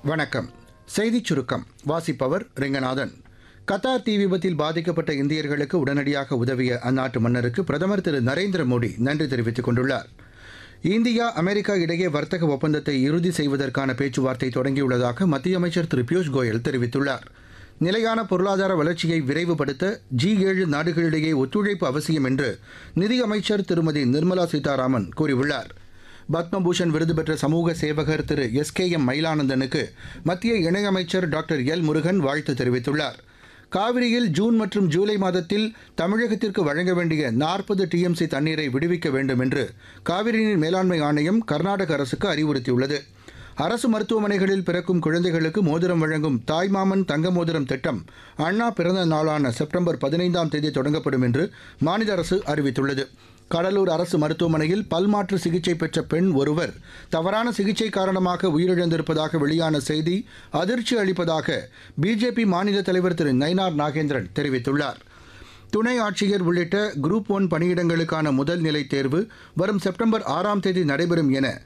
வணக்கம் செய்திச் சுருக்கம் வாசிப்பவர் ரெங்கநாதன் கத்தார் தீ விபத்தில் பாதிக்கப்பட்ட இந்தியர்களுக்கு உடனடியாக உதவிய அந்நாட்டு மன்னருக்கு பிரதமர் திரு நரேந்திர மோடி நன்றி தெரிவித்துக் கொண்டுள்ளார் இந்தியா அமெரிக்கா இடையே வர்த்தக ஒப்பந்தத்தை இறுதி செய்வதற்கான பேச்சுவார்த்தை தொடங்கியுள்ளதாக மத்திய அமைச்சர் திரு பியூஷ் கோயல் தெரிவித்துள்ளார் நிலையான பொருளாதார வளர்ச்சியை விரைவுபடுத்த ஜி ஏழு நாடுகளிடையே ஒத்துழைப்பு அவசியம் என்று நிதியமைச்சர் திருமதி நிர்மலா சீதாராமன் கூறியுள்ளார் பத்மபூஷன் விருது பெற்ற சமூக சேவகர் திரு எஸ் கே எம் மயிலானந்தனுக்கு மத்திய இணையமைச்சர் டாக்டர் எல் முருகன் வாழ்த்து தெரிவித்துள்ளார் காவிரியில் ஜூன் மற்றும் ஜூலை மாதத்தில் தமிழகத்திற்கு வழங்க வேண்டிய நாற்பது டிஎம்சி தண்ணீரை விடுவிக்க வேண்டும் என்று காவிரி நீர் மேலாண்மை ஆணையம் கர்நாடக அரசுக்கு அறிவுறுத்தியுள்ளது அரசு மருத்துவமனைகளில் பிறக்கும் குழந்தைகளுக்கு மோதிரம் வழங்கும் தாய்மாமன் தங்க மோதிரம் திட்டம் அண்ணா பிறந்த நாளான செப்டம்பர் பதினைந்தாம் தேதி தொடங்கப்படும் என்று மாநில அரசு அறிவித்துள்ளது கடலூர் அரசு மருத்துவமனையில் பல்மாற்று சிகிச்சை பெற்ற பெண் ஒருவர் தவறான சிகிச்சை காரணமாக உயிரிழந்திருப்பதாக வெளியான செய்தி அதிர்ச்சி அளிப்பதாக பிஜேபி மாநில தலைவர் திரு நயினார் நாகேந்திரன் தெரிவித்துள்ளார் துணை ஆட்சியர் உள்ளிட்ட குரூப் ஒன் பணியிடங்களுக்கான முதல் நிலை தேர்வு வரும் செப்டம்பர் ஆறாம் தேதி நடைபெறும் என